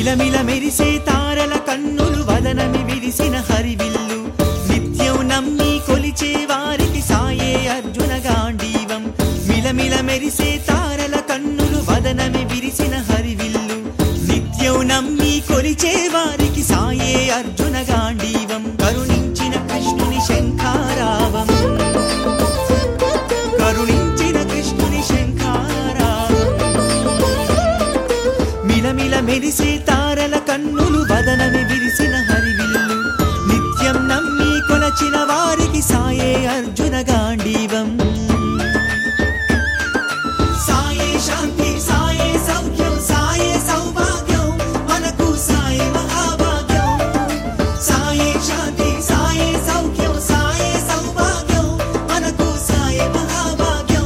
మిలమిల మెరిసే తారల కన్నులు వదనమి విరిసిన హరివిల్లు నిత్యం నమ్మి కొలిచే వారికి సాయే అర్జున గాంధీవం మిలమిల మెరిసే తారల కన్నులు వదనమి విరిసిన హరివిల్లు నిత్యం నమ్మి కొలిచే వారికి సాయే అర్జున గాంధీవం కరుణించిన కృష్ణుని శంఖారావం కరుణించిన కృష్ణుని శంఖారావం మిలమిల మెరిసే తారల కన్నులు వదనమి విరిసిన హరివిల్లు నిత్యం నమ్మి కొలచిన వారికి సాయే అర్జున గాంధీవం సాయే శాంతి సాయే సౌఖ్యం సాయే సౌభాగ్యం మనకు సాయే మహాభాగ్యం సాయే శాంతి సాయే సౌఖ్యం సాయే సౌభాగ్యం మనకు సాయే మహాభాగ్యం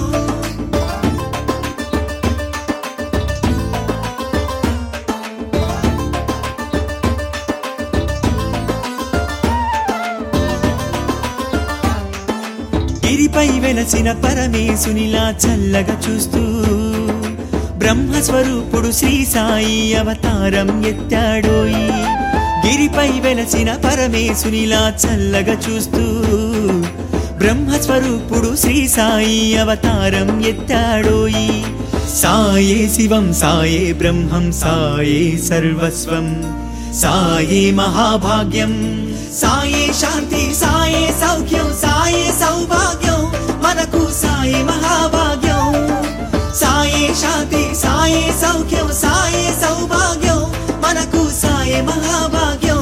గిరిపై వెలసిన పరమేశునిలా చల్లగా చూస్తూ బ్రహ్మస్వరూపుడు శ్రీ సాయి అవతారం ఎత్తాడోయి గిరిపై వెలసిన పరమేశునిలా చల్లగా చూస్తూ బ్రహ్మస్వరూపుడు శ్రీ సాయి అవతారం ఎత్తాడోయి సాయే శివం సాయే బ్రహ్మం సాయే సర్వస్వం సాయే మహాభాగ్యం సాయే శాంతి సాయే సౌఖ్యం సాయే సౌభాగ్యం మనకు సాయే మహాభాగ్యం సాయే శాంతి సాయే సౌఖ్యం సాయే సౌభాగ్యం మనకు సాయే మహాభాగ్యం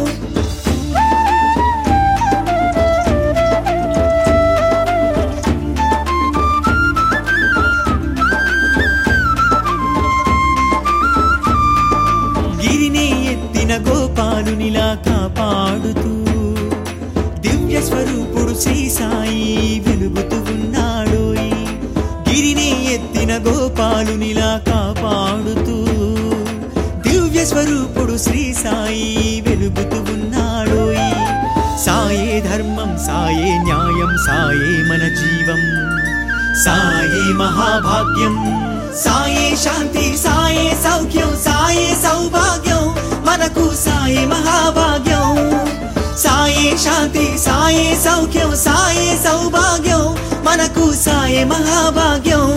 గిరిని ఎత్తిన గోపాలునిలా కాపాడుతూ దివ్య స్వరూపుడు శ్రీ సాయి వెలుగుతూ ఉన్నాడోయ్ గిరిని ఎత్తిన గోపాలునిలా కాపాడుతూ దివ్య స్వరూపుడు శ్రీ సాయి వెలుగుతూ ఉన్నాడోయ్ సాయే ధర్మం సాయే న్యాయం సాయే మన జీవం సాయే మహాభాగ్యం సాయే శాంతి సాయే సౌఖ్యం సాయే సౌభాగ్యం మనకు సాయే మహాభాగ్యం సాయే శాంతి సాయే సౌఖ్యం సాయే సౌభాగ్యం మనకు సాయే మహాభాగ్యం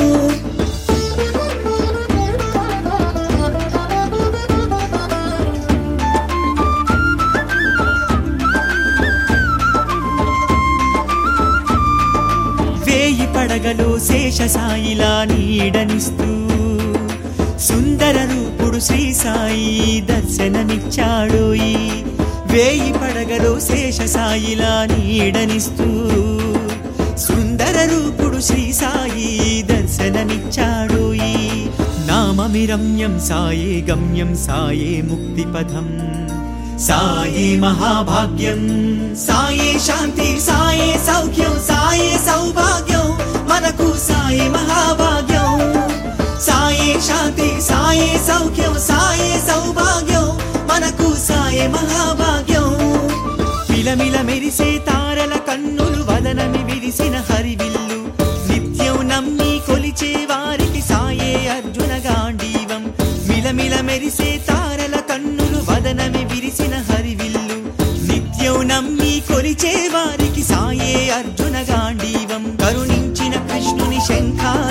వేయి పడగలో శేష సాయిలా నీడనిస్తూ సుందర రూపుడు శ్రీ సాయి దర్శనమిచ్చాడోయి వేయి పడగలో శేష సాయిలా నీడనిస్తూ సుందర రూపుడు శ్రీ సాయి దర్శనమిచ్చాడోయి నామమిరమ్యం సాయే గమ్యం సాయే ముక్తిపథం సాయే మహాభాగ్యం సాయే శాంతి సాయే సౌఖ్యం సాయే సౌభాగ్యం మనకు సాయే మహాభాగ్యం సాయే శాంతి సాయే సౌఖ్యం సాయే సౌభాగ్యం మనకు సాయే మహాభాగ్యం మిలమిల మెరిసే తారల కన్నులు వదనమి విరిసిన హరివిల్లు నిత్యం నమ్మి కొలిచే వారికి సాయే అర్జున గాంధీవం మిలమిల మెరిసే తారల కన్నులు వదనమి విరిసిన హరివిల్లు నిత్యం నమ్మి కొలిచే వారికి సాయే అర్జున గాంధీవం కరుణించిన కృష్ణుని శంఖార